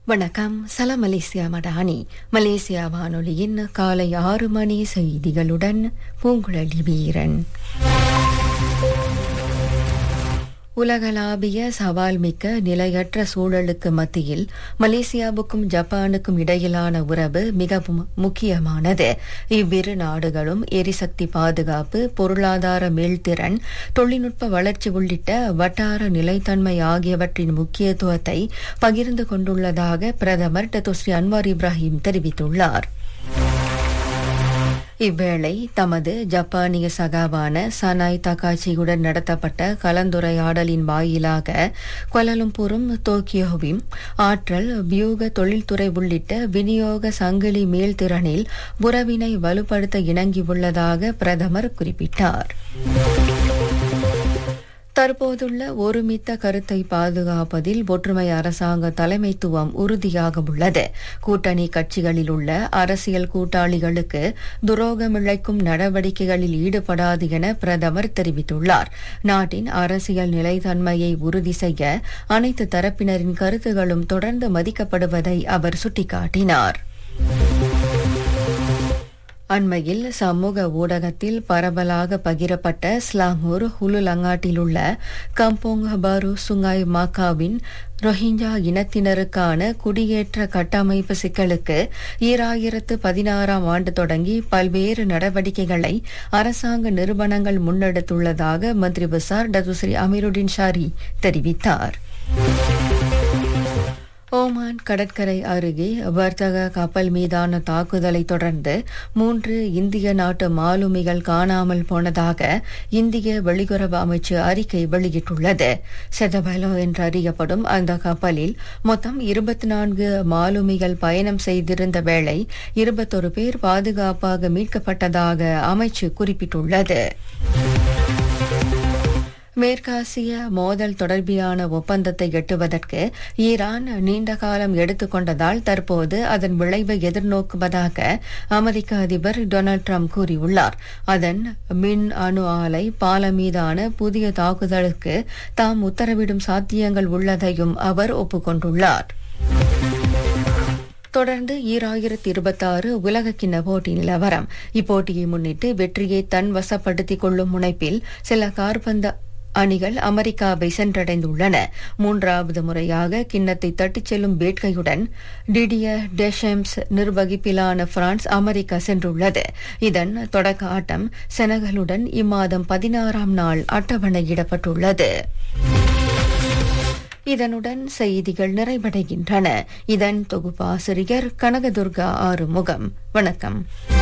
வணக்கம் சலாம் Malaysia Madani Malaysia வானொலியின் காலை ஆறு மணி செய்திகளுடன் பூங்குழலி வீரன் உலகளாவிய சவால் மிக்க நிலையற்ற சூழலுக்கு மத்தியில் மலேசியாவுக்கும் ஜப்பானுக்கும் இடையிலான உறவு மிகவும் முக்கியமானது இவ்விரு நாடுகளும் எரிசக்தி பாதுகாப்பு பொருளாதார மீள்திறன் தொழில்நுட்ப வளர்ச்சி உள்ளிட்ட வட்டார நிலைத்தன்மை ஆகியவற்றின் முக்கியத்துவத்தை பகிர்ந்து கொண்டுள்ளதாக பிரதமர் டத்துஸ்ரீ அன்வார் இப்ராஹிம் தெரிவித்துள்ளார் இவ்வேளை தமது ஜப்பானிய சகாவான சனாய் தகாச்சியுடன் நடத்தப்பட்ட கலந்துரையாடலின் வாயிலாக கொலலும்பூரும் டோக்கியோவும் ஆற்றல் வியூக தொழில்துறை உள்ளிட்ட விநியோக சங்கிலி மேல்திறனில் உறவினை வலுப்படுத்த இணங்கியுள்ளதாக பிரதமர் குறிப்பிட்டார் தற்போதுள்ள ஒருமித்த கருத்தை பாதுகாப்பதில் ஒற்றுமை அரசாங்க தலைமைத்துவம் உறுதியாக உள்ளது கூட்டணி கட்சிகளில் உள்ள அரசியல் கூட்டாளிகளுக்கு துரோகமிழைக்கும் நடவடிக்கைகளில் ஈடுபடாது என பிரதமர் தெரிவித்துள்ளார் நாட்டின் அரசியல் நிலைத்தன்மையை உறுதி செய்ய அனைத்து தரப்பினரின் கருத்துகளும் தொடர்ந்து மதிக்கப்படுவதை அவர் சுட்டிக்காட்டினார் அண்மையில் சமூக ஊடகத்தில் பரவலாக பகிரப்பட்ட ஸ்லாங்கூர் ஹுலுலங்காட்டில் உள்ள கம்போங் பாரு சுங்காய் மாக்காவின் ரோஹிஞ்சா இனத்தினருக்கான குடியேற்ற கட்டமைப்பு சிக்கலுக்கு ஈராயிரத்து பதினாறாம் ஆண்டு தொடங்கி பல்வேறு நடவடிக்கைகளை அரசாங்க நிறுவனங்கள் முன்னெடுத்துள்ளதாக மந்திரி பசார் டதுஸ்ரீ அமீருடின் ஷாரி தெரிவித்தார் ஓமான் கடற்கரை அருகே வர்த்தக கப்பல் மீதான தாக்குதலை தொடர்ந்து மூன்று இந்திய நாட்டு மாலுமிகள் காணாமல் போனதாக இந்திய வெளியுறவு அமைச்சு அறிக்கை வெளியிட்டுள்ளது செதபலோ என்று அறியப்படும் அந்த கப்பலில் மொத்தம் இருபத்தி நான்கு மாலுமிகள் பயணம் செய்திருந்த வேளை இருபத்தொரு பேர் பாதுகாப்பாக மீட்கப்பட்டதாக அமைச்சு குறிப்பிட்டுள்ளது மேற்காசிய மோதல் தொடர்பிலான ஒப்பந்தத்தை எட்டுவதற்கு ஈரான் நீண்ட காலம் எடுத்துக்கொண்டதால் தற்போது அதன் விளைவை எதிர்நோக்குவதாக அமெரிக்க அதிபர் டொனால்டு ட்ரம்ப் கூறியுள்ளார் அதன் மின் அணு ஆலை பாலம் மீதான புதிய தாக்குதலுக்கு தாம் உத்தரவிடும் சாத்தியங்கள் உள்ளதையும் அவர் ஒப்புக்கொண்டுள்ளார் தொடர்ந்து ஈராயிரத்தி இருபத்தாறு உலகக்கிண்ண போட்டி நிலவரம் இப்போட்டியை முன்னிட்டு வெற்றியை தன் வசப்படுத்திக் கொள்ளும் முனைப்பில் சில கார்பந்த அணிகள் அமெரிக்காவை சென்றடைந்துள்ளன மூன்றாவது முறையாக கிண்ணத்தை தட்டிச் செல்லும் வேட்கையுடன் டிடியர் டெஷம்ஸ் நிர்வகிப்பிலான பிரான்ஸ் அமெரிக்கா சென்றுள்ளது இதன் தொடக்க ஆட்டம் செனகலுடன் இம்மாதம் பதினாறாம் நாள் அட்டவணையிடப்பட்டுள்ளது இதனுடன் செய்திகள் நிறைவடைகின்றன இதன் தொகுப்பாசிரியர் கனகதுர்கா ஆறுமுகம் வணக்கம்